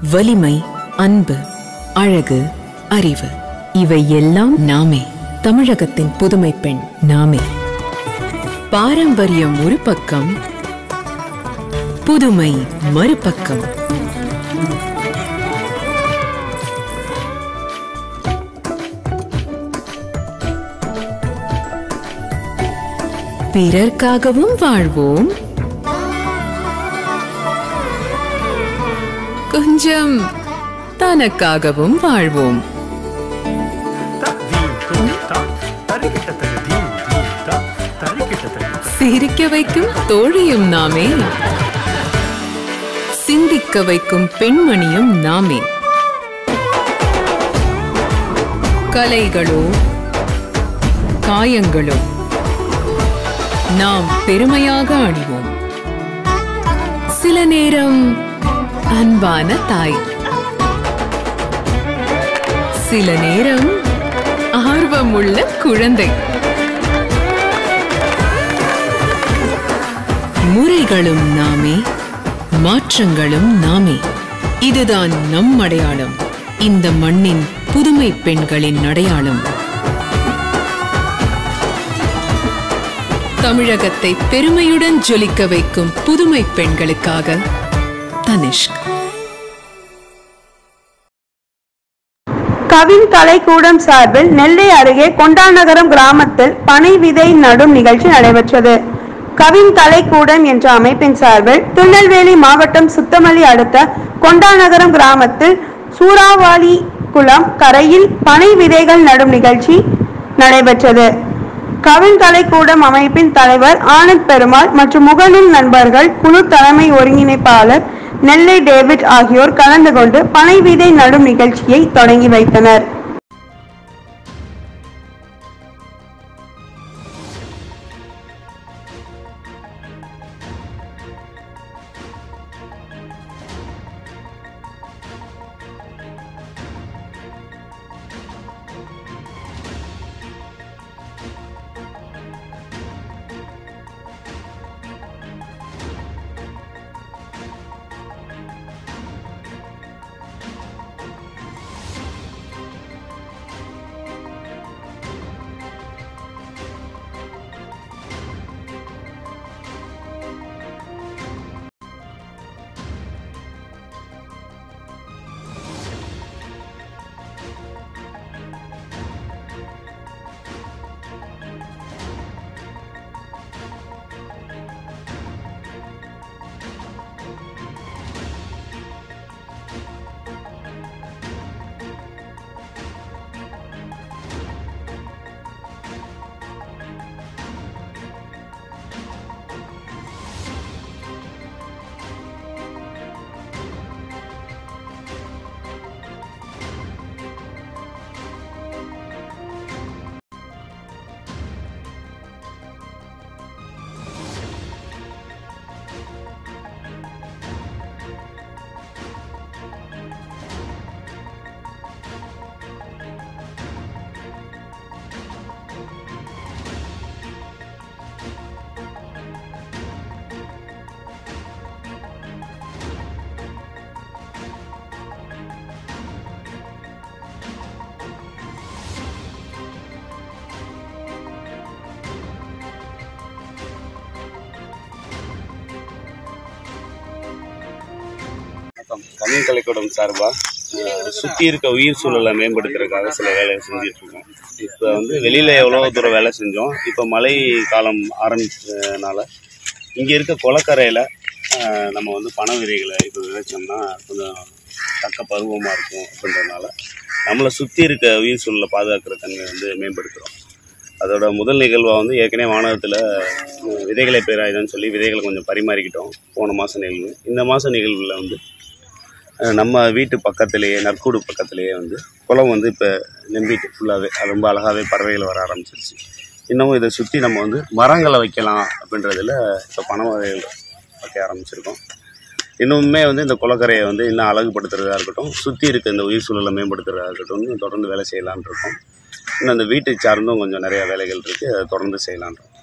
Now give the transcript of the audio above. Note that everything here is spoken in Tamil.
வலிமை அன்பு அழகு அறிவு இவை எல்லாம் நாமே தமிழகத்தின் புதுமை பெண் நாமே பாரம்பரியம் ஒரு பக்கம் புதுமை மறுபக்கம் பிறர்க்காகவும் வாழ்வோம் கொஞ்சம் தனக்காகவும் வாழ்வோம் சிரிக்க வைக்கும் தோழியும் நாமே சிந்திக்க வைக்கும் பெண்மணியும் நாமே கலைகளோ காயங்களோ நாம் பெருமையாக அணிவோம் சில நேரம் அன்பான தாய் சில நேரம் ஆர்வமுள்ள குழந்தை முறைகளும் நாமே மாற்றங்களும் நாமே இதுதான் நம் அடையாளம் இந்த மண்ணின் புதுமை பெண்களின் அடையாளம் தமிழகத்தை பெருமையுடன் ஜொலிக்க வைக்கும் புதுமை பெண்களுக்காக தனிஷ்க் கவின் கலைக்கூடம் சார்பில் நெல்லை அருகே கொண்டாநகரம் கிராமத்தில் பனை விதை நடும் நிகழ்ச்சி நடைபெற்றது கவின் கலைக்கூடம் என்ற அமைப்பின் சார்பில் திருநெல்வேலி மாவட்டம் சுத்தமல்லி அடுத்த கொண்டாநகரம் கிராமத்தில் சூறாவாளி குளம் கரையில் பனை விதைகள் நடும் நிகழ்ச்சி நடைபெற்றது கவின் கலைக்கூடம் அமைப்பின் தலைவர் ஆனந்த் பெருமாள் மற்றும் முகநூல் நண்பர்கள் குழு தலைமை ஒருங்கிணைப்பாளர் நெல்லை டேவிட் ஆகியோர் கலந்து கொண்டு பனை விதை நடும் நிகழ்ச்சியை தொடங்கி வைத்தனர் வணக்கம் தமிழ் கலைக்கூடம் சார்பாக சுற்றி இருக்க உயிர் சூழலை மேம்படுத்துறதுக்காக சில வேலையை செஞ்சுட்டு இருக்கோம் இப்போ வந்து வெளியில் எவ்வளோ தூரம் வேலை செஞ்சோம் இப்போ மழை காலம் ஆரம்பிச்சதுனால இங்கே இருக்க குளக்கரையில் நம்ம வந்து பண விதைகளை இப்போ விதைச்சோம்னா கொஞ்சம் தக்க பருவமாக இருக்கும் அப்படின்றதுனால நம்மளை சுற்றி இருக்க உயிர் சூழலை பாதுகாக்கிற தன்மை வந்து மேம்படுத்துகிறோம் அதோட முதல் நிகழ்வாக வந்து ஏற்கனவே வானகத்தில் விதைகளை பேராயுதம்னு சொல்லி விதைகளை கொஞ்சம் பரிமாறிக்கிட்டோம் போன மாத நிகழ்வு இந்த மாத நிகழ்வில் வந்து அஹ், நம்ம வீட்டு பக்கத்திலேயே நற்கூடு பக்கத்திலேயே வந்து குளம் வந்து இப்போ நம்பிட்டு ஃபுல்லாகவே அது ரொம்ப அழகாகவே பறவைகள் வர ஆரம்பிச்சிருச்சு இன்னமும் இதை சுற்றி நம்ம வந்து மரங்களை வைக்கலாம் அப்படின்றதுல இப்போ பண வகைகள் வைக்க ஆரம்பிச்சிருக்கோம் இன்னுமே வந்து இந்த குளக்கரையை வந்து இன்னும் அழகுபடுத்துறதா இருக்கட்டும் சுற்றி இருக்க இந்த உயிர் சூழலை மேம்படுத்துறதா இருக்கட்டும் தொடர்ந்து வேலை செய்யலாம்னு இருக்கோம் இன்னும் அந்த வீட்டை சார்ந்தும் கொஞ்சம் நிறையா வேலைகள் இருக்குது அதை தொடர்ந்து செய்யலாம்னு இருக்கோம்